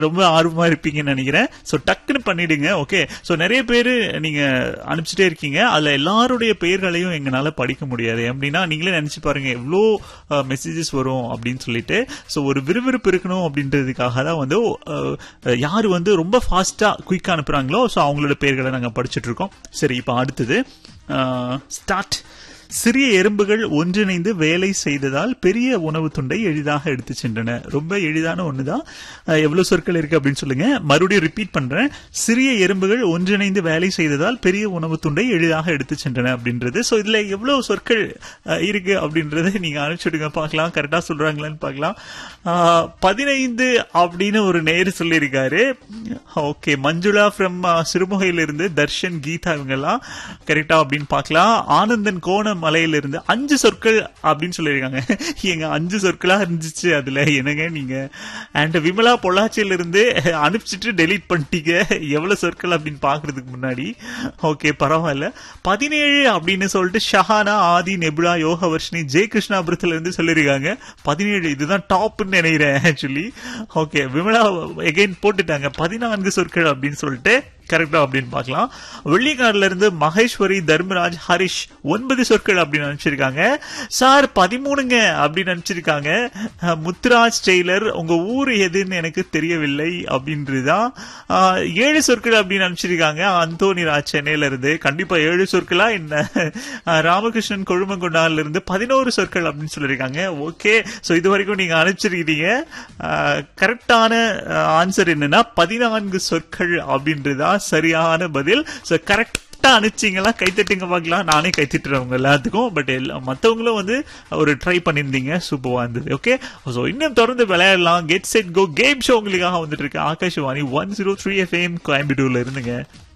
ரொம்ப ஆர்வமா இருப்பீங்கன்னு நினைக்கிறேன் ஸோ டக்குன்னு பண்ணிடுங்க ஓகே ஸோ நிறைய பேர் நீங்க அனுப்பிச்சிட்டே இருக்கீங்க அதுல எல்லாருடைய பெயர்களையும் எங்களால படிக்க முடியாது அப்படின்னா நீங்களே நினைச்சு பாருங்க எவ்வளோ மெசேஜஸ் வரும் அப்படின்னு சொல்லிட்டு ஸோ ஒரு விறுவிறுப்பு இருக்கணும் அப்படின்றதுக்காக தான் வந்து அஹ், யார் வந்து ரொம்ப ஃபாஸ்டா குயிக்கா அனுப்புறாங்களோ ஸோ அவங்களோட பெயர்களை நாங்கள் படிச்சுட்டு இருக்கோம் சரி இப்போ அடுத்தது ஸ்டார்ட் சிறிய எறும்புகள் ஒன்றிணைந்து வேலை செய்ததால் பெரிய உணவு துண்டை எளிதாக எடுத்து சென்றன ரொம்ப எளிதான ஒண்ணுதான் அஹ், எவ்வளவு சொற்கள் இருக்கு அப்படின்னு சொல்லுங்க மறுபடியும் ரிப்பீட் பண்றேன் சிறிய எறும்புகள் ஒன்றிணைந்து வேலை செய்ததால் பெரிய உணவு துண்டை எளிதாக எடுத்து சென்றன அப்படின்றது சோ இதுல எவ்வளவு சொற்கள் அஹ், இருக்கு அப்படின்றத நீங்க அனுப்பிச்சுடுங்க பார்க்கலாம் கரெக்டா சொல்றாங்களான்னு பார்க்கலாம் அஹ், பதினைந்து அப்படின்னு ஒரு நேர் சொல்லியிருக்காரு ஓகே மஞ்சுளா ஃப்ரம் சிறுமுகையிலிருந்து தர்ஷன் கீதா இவங்கெல்லாம் கரெக்டா அப்படின்னு பார்க்கலாம் ஆனந்தன் கோண மலையிலிருந்து அஞ்சு சொற்கள் அப்படின்னு சொல்லியிருக்காங்க எங்க அஞ்சு சொற்களா இருந்துச்சு அதுல என்னங்க நீங்க அண்ட் விமலா பொள்ளாச்சியில இருந்து அனுப்பிச்சிட்டு டெலீட் பண்ணிட்டீங்க எவ்வளவு சொற்கள் அப்படின்னு பாக்குறதுக்கு முன்னாடி ஓகே பரவாயில்ல பதினேழு அப்படின்னு சொல்லிட்டு ஷஹானா ஆதி நெபுலா யோகவர்ஷினி ஜெய கிருஷ்ணாபுரத்துல இருந்து சொல்லியிருக்காங்க பதினேழு இதுதான் டாப்னு நினைக்கிறேன் ஆக்சுவலி ஓகே விமலா எகைன் போட்டுட்டாங்க பதினான்கு சொற்கள் அப்படின்னு சொல்லிட்டு கரெக்டா அப்படின்னு பார்க்கலாம் வெள்ளிக்காடுல இருந்து மகேஸ்வரி தர்மராஜ் ஹரிஷ் ஒன்பது சொற்கள் அப்படின்னு நினைச்சிருக்காங்க சார் பதிமூணுங்க அப்படின்னு நினைச்சிருக்காங்க அஹ், முத்துராஜ் டெய்லர் உங்க ஊர் எதுன்னு எனக்கு தெரியவில்லை அப்படின்றதுதான் அஹ், ஏழு சொற்கள் அப்படின்னு நினைச்சிருக்காங்க அந்தோனி ராஜ் சென்னையில இருந்து கண்டிப்பா ஏழு சொற்களா என்ன அஹ், ராமகிருஷ்ணன் கொழுமங்கொண்டால இருந்து பதினோரு சொற்கள் அப்படின்னு சொல்லியிருக்காங்க ஓகே சோ இது வரைக்கும் நீங்க அனுப்பிச்சிருக்கீங்க கரெக்டான ஆன்சர் என்னன்னா பதினான்கு சொற்கள் அப்படின்றதா சரியான பதில் சோ கரெக்டா அனுப்பிச்சிங்களா கைத்தட்டுங்க பார்க்கலாம் நானே கைத்தட்டுறேன் உங்க எல்லாத்துக்கும் பட் எல்லா மத்தவங்களும் வந்து ஒரு ட்ரை பண்ணியிருந்தீங்க சூப்பரா இருந்தது ஓகே ஸோ இன்னும் தொடர்ந்து விளையாடலாம் get set go game show உங்களுக்காக வந்துட்டு இருக்கு Akashvani one zero three FM கோயம்புத்தூர்ல இருந்துங்க